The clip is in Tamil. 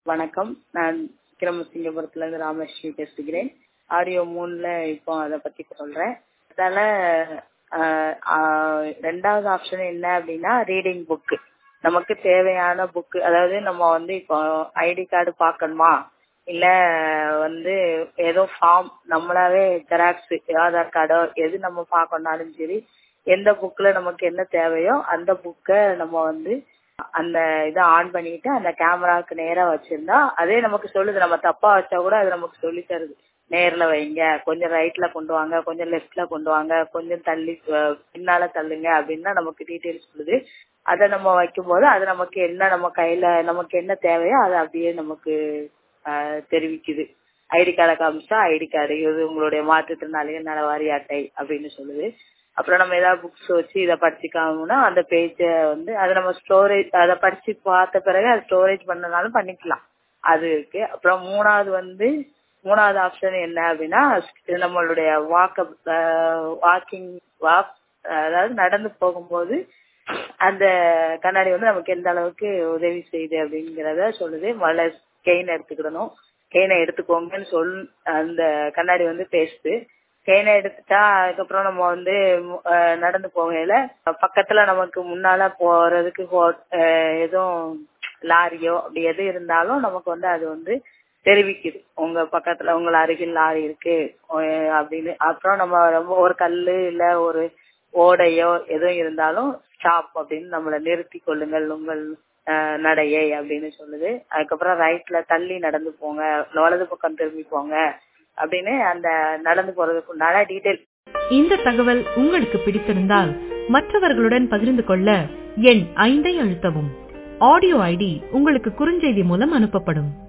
வணக்கம் நான் விக்ரமசிங்கபுரத்துல இருந்து ராமலட்சுமி பேசுகிறேன் ஆடியோ மூணுல இப்போ அதை பத்தி சொல்றேன் அதால ஆஹ் ஆஹ் ரெண்டாவது ஆப்ஷன் என்ன அப்படின்னா ரீடிங் புக்கு நமக்கு தேவையான புக்கு அதாவது நம்ம வந்து இப்போ ஐடி கார்டு பார்க்கணுமா இல்ல வந்து ஏதோ ஃபார்ம் நம்மளாவே ஜெராக்ஸ் ஆதார் கார்டோ எது நம்ம பார்க்கணும்னாலும் சரி எந்த புக்ல நமக்கு என்ன தேவையோ அந்த புக்கை நம்ம வந்து அந்த இதை ஆன் பண்ணிட்டு அந்த கேமராவுக்கு நேரா வச்சிருந்தா அதே நமக்கு சொல்லுது நம்ம தப்பா வச்சா கூட அது நமக்கு சொல்லி தருது நேர்ல வைங்க கொஞ்சம் ரைட்ல கொண்டு வாங்க கொஞ்சம் லெஃப்ட்ல கொண்டு வாங்க கொஞ்சம் தள்ளி அஹ், பின்னால தள்ளுங்க அப்படின்னா நமக்கு டீட்டெயில்ஸ் சொல்லுது அதை நம்ம வைக்கும்போது அது நமக்கு என்ன நம்ம கையில நமக்கு என்ன தேவையோ அதை அப்படியே நமக்கு ஆஹ், தெரிவிக்குது ஐடி கார்டை காமிச்சா ஐடி கார்டு இது உங்களுடைய மாற்றுத்திறனாளிகள் நலவாரி அட்டை அப்படின்னு சொல்லுது அப்புறம் நம்ம ஏதாவது புக்ஸ் வச்சு இதை படிச்சுக்காமனா அந்த பேஜை வந்து அதை நம்ம ஸ்டோரேஜ் அதை படிச்சு பார்த்த பிறகு அது ஸ்டோரேஜ் பண்ணனாலும் பண்ணிக்கலாம் அது இருக்கு அப்புறம் மூணாவது வந்து மூணாவது ஆப்ஷன் என்ன அப்படின்னா இது நம்மளுடைய வாக்க வாக்கிங் வாக் அதாவது நடந்து போகும்போது அந்த கண்ணாடி வந்து நமக்கு எந்த அளவுக்கு உதவி செய்யுது அப்படிங்கிறத சொல்லுது முதல்ல கெயின் எடுத்துக்கிடணும் கெயினை எடுத்துக்கோங்கன்னு சொல் அந்த கண்ணாடி வந்து பேசுது கெயினை எடுத்துட்டா அதுக்கப்புறம் நம்ம வந்து அஹ், நடந்து போகையில பக்கத்துல நமக்கு முன்னால போறதுக்கு ஹோ- அஹ், எதுவும் லாரியோ அப்படி எது இருந்தாலும் நமக்கு வந்து அது வந்து தெரிவிக்குது உங்க பக்கத்துல உங்க அருகில் லாரி இருக்கு அஹ், அப்படின்னு அப்புறம் நம்ம ரொம்ப ஒரு கல்லு இல்ல ஒரு ஓடையோ எதுவும் இருந்தாலும் ஸ்டாப் அப்படின்னு நம்மளை நிறுத்தி கொள்ளுங்கள் உங்கள் அஹ், நடையை அப்படின்னு சொல்லுது அதுக்கப்புறம் ரைட்ல தள்ளி நடந்து போங்க வலது பக்கம் திரும்பி போங்க அப்படின்னு அந்த நடந்து போறதுக்கு உண்டான டீட்டெயில் இந்த தகவல் உங்களுக்கு பிடித்திருந்தால் மற்றவர்களுடன் பகிர்ந்து கொள்ள எண் ஐந்தை அழுத்தவும் ஆடியோ ஐடி உங்களுக்கு குறுஞ்செய்தி மூலம் அனுப்பப்படும்